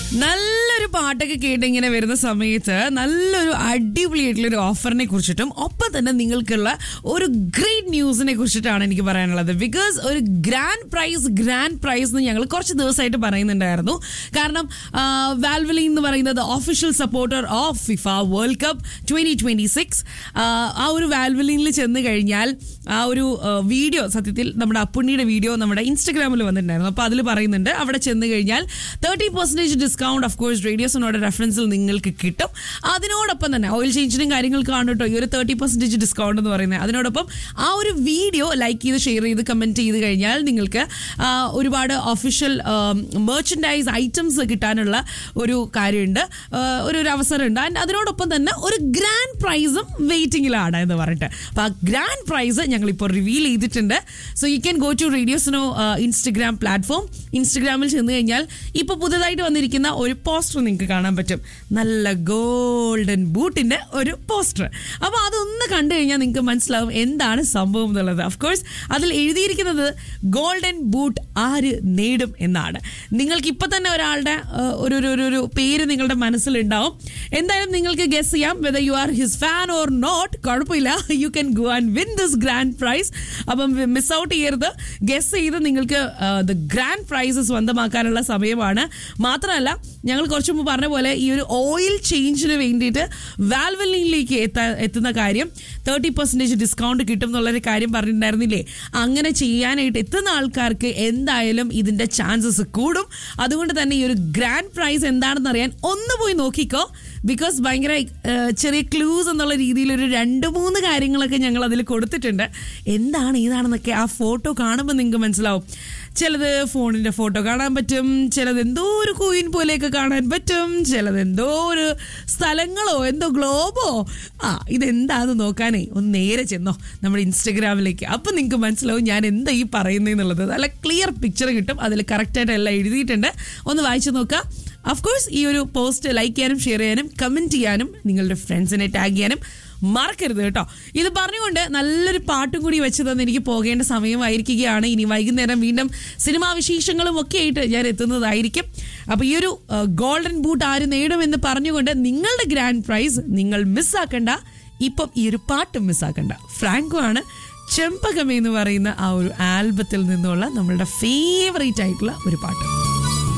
നല്ലൊരു പാട്ടൊക്കെ കേട്ട് ഇങ്ങനെ വരുന്ന സമയത്ത് നല്ലൊരു അടിപൊളിയായിട്ടുള്ള ഒരു ഓഫറിനെ കുറിച്ചിട്ടും ഒപ്പം തന്നെ നിങ്ങൾക്കുള്ള ഒരു ഗ്രേറ്റ് ന്യൂസിനെ കുറിച്ചിട്ടാണ് എനിക്ക് പറയാനുള്ളത് ബിക്കോസ് ഒരു ഗ്രാൻഡ് പ്രൈസ് ഗ്രാൻഡ് പ്രൈസ് എന്ന് ഞങ്ങൾ കുറച്ച് ദിവസമായിട്ട് പറയുന്നുണ്ടായിരുന്നു കാരണം വാൽവലി എന്ന് പറയുന്നത് official supporter of FIFA world cup twenty twenty six ആ ഒരു വാൽവലിനിൽ ചെന്ന് കഴിഞ്ഞാൽ ആ ഒരു വീഡിയോ സത്യത്തിൽ നമ്മുടെ അപ്പുണ്ണിയുടെ വീഡിയോ നമ്മുടെ ഇൻസ്റ്റഗ്രാമിൽ വന്നിട്ടുണ്ടായിരുന്നു അപ്പോൾ അതിൽ പറയുന്നുണ്ട് അവിടെ ചെന്ന് കഴിഞ്ഞാൽ thirty percentage discount of course റേഡിയോസിനോട് റെഫറൻസിൽ നിങ്ങൾക്ക് കിട്ടും അതിനോടൊപ്പം തന്നെ ഓയിൽ ചേഞ്ചിനും കാര്യങ്ങൾക്കാണ് കേട്ടോ ഈ ഒരു തേർട്ടി പെർസെൻറ്റേജ് ഡിസ്കൗണ്ട് എന്ന് പറയുന്നത് അതിനോടൊപ്പം ആ ഒരു വീഡിയോ ലൈക്ക് ചെയ്ത് ഷെയർ ചെയ്ത് കമൻറ്റ് ചെയ്ത് കഴിഞ്ഞാൽ നിങ്ങൾക്ക് ആ, ഒരുപാട് ഒഫീഷ്യൽ മെർച്ചൻഡൈസ് ഐറ്റംസ് കിട്ടാനുള്ള ഒരു കാര്യമുണ്ട് ആ, ഒരു ഒരു അവസരമുണ്ട് ആൻഡ് അതിനോടൊപ്പം തന്നെ ഒരു ഗ്രാൻഡ് പ്രൈസും വെയിറ്റിംഗിലാണ് എന്ന് പറഞ്ഞിട്ട് അപ്പോൾ ആ ഗ്രാൻഡ് പ്രൈസ് ഞങ്ങളിപ്പോൾ റിവീൽ ചെയ്തിട്ടുണ്ട് so you can go to റേഡിയോസിനോ ഇൻസ്റ്റഗ്രാം പ്ലാറ്റ്ഫോം ഇൻസ്റ്റഗ്രാമിൽ ചെന്ന് കഴിഞ്ഞാൽ ഇപ്പോൾ പുതുതായിട്ട് വന്നിരിക്കുന്ന ഒരു പോസ്റ്റർ നിങ്ങൾക്ക് കാണാൻ പറ്റും നല്ല ഗോൾഡൻ ബൂട്ടിൻ്റെ ഒരു പോസ്റ്റർ അപ്പോൾ അതൊന്ന് കണ്ടു കഴിഞ്ഞാൽ നിങ്ങൾക്ക് മനസ്സിലാവും എന്താണ് സംഭവം എന്നുള്ളത് ഓഫ് കോഴ്സ് അതിൽ എഴുതിയിരിക്കുന്നത് ഗോൾഡൻ ബൂട്ട് ആര് നേടും എന്നാണ് നിങ്ങൾക്ക് ഇപ്പം തന്നെ ഒരാളുടെ ആ, ഒരു ഒരു ഒരു- ഒരു പേര് നിങ്ങളുടെ മനസ്സിലുണ്ടാവും എന്തായാലും നിങ്ങൾക്ക് ഗസ് ചെയ്യാം whether you are his fan or not കുഴപ്പമില്ല you can go and win this grand prize അപ്പം മിസ് ഔട്ട് ചെയ്യരുത് ഗസ് ചെയ്ത് നിങ്ങൾക്ക് ദ ഗ്രാൻഡ് പ്രൈസ് സ്വന്തമാക്കാനുള്ള സമയമാണ് മാത്രമല്ല ഞങ്ങൾ കുറച്ച് മുമ്പ് പറഞ്ഞ പോലെ ഈ ഒരു ഓയിൽ ചേഞ്ചിന് വേണ്ടിയിട്ട് വാൽവലിനിലേക്ക് എത്താ എത്തുന്ന കാര്യം തേർട്ടി പെർസെൻറ്റേജ് ഡിസ്കൗണ്ട് കിട്ടും എന്നുള്ളൊരു കാര്യം പറഞ്ഞിട്ടുണ്ടായിരുന്നില്ലേ അങ്ങനെ ചെയ്യാനായിട്ട് എത്തുന്ന ആൾക്കാർക്ക് എന്തായാലും ഇതിന്റെ ചാൻസസ് കൂടും അതുകൊണ്ട് തന്നെ ഈ ഒരു ഗ്രാൻഡ് പ്രൈസ് എന്താണെന്ന് അറിയാൻ ഒന്ന് പോയി നോക്കിക്കോ ബിക്കോസ് ഭയങ്കര ഏഹ്, ചെറിയ ക്ലൂസ് എന്നുള്ള രീതിയിൽ ഒരു രണ്ട് മൂന്ന് കാര്യങ്ങളൊക്കെ ഞങ്ങൾ അതിൽ കൊടുത്തിട്ടുണ്ട് എന്താണ് ഇതാണെന്നൊക്കെ ആ ഫോട്ടോ കാണുമ്പോൾ നിങ്ങൾക്ക് മനസ്സിലാവും ചിലത് ഫോണിന്റെ ഫോട്ടോ കാണാൻ പറ്റും ചിലത് എന്തോ ഒരു കോയിൻ പോലെയൊക്കെ കാണാൻ പറ്റും ചിലത് എന്തോ ഒരു സ്ഥലങ്ങളോ എന്തോ ഗ്ലോബോ ആ ഇതെന്താന്ന് നോക്കാനേ ഒന്ന് നേരെ ചെന്നോ നമ്മുടെ ഇൻസ്റ്റഗ്രാമിലേക്ക് അപ്പം നിങ്ങൾക്ക് മനസ്സിലാവും ഞാൻ എന്താ ഈ പറയുന്നതെന്നുള്ളത് നല്ല ക്ലിയർ പിക്ചർ കിട്ടും അതിൽ കറക്റ്റായിട്ട് എല്ലാം എഴുതിയിട്ടുണ്ട് ഒന്ന് വായിച്ചു നോക്കാം അഫ്കോഴ്സ് ഈ ഒരു പോസ്റ്റ് ലൈക്ക് ചെയ്യാനും ഷെയർ ചെയ്യാനും കമൻറ്റ് ചെയ്യാനും നിങ്ങളുടെ ഫ്രണ്ട്സിനെ ടാഗ് ചെയ്യാനും മറക്കരുത് കേട്ടോ ഇത് പറഞ്ഞുകൊണ്ട് നല്ലൊരു പാട്ടും കൂടി വെച്ച് തന്നെ എനിക്ക് പോകേണ്ട സമയമായിരിക്കുകയാണ് ഇനി വൈകുന്നേരം വീണ്ടും സിനിമാ വിശേഷങ്ങളും ഒക്കെ ആയിട്ട് ഞാൻ എത്തുന്നതായിരിക്കും അപ്പോൾ ഈ ഒരു ഗോൾഡൻ ബൂട്ട് ആര് നേടുമെന്ന് പറഞ്ഞുകൊണ്ട് നിങ്ങളുടെ ഗ്രാൻഡ് പ്രൈസ് നിങ്ങൾ മിസ്സാക്കണ്ട ഇപ്പം ഈ ഒരു പാട്ടും മിസ്സാക്കണ്ട ഫ്രാങ്കോ ആണ് ചെമ്പകം എന്ന് പറയുന്ന ആ ഒരു ആൽബത്തിൽ നിന്നുള്ള നമ്മളുടെ ഫേവറേറ്റ് ആയിട്ടുള്ള ഒരു പാട്ട്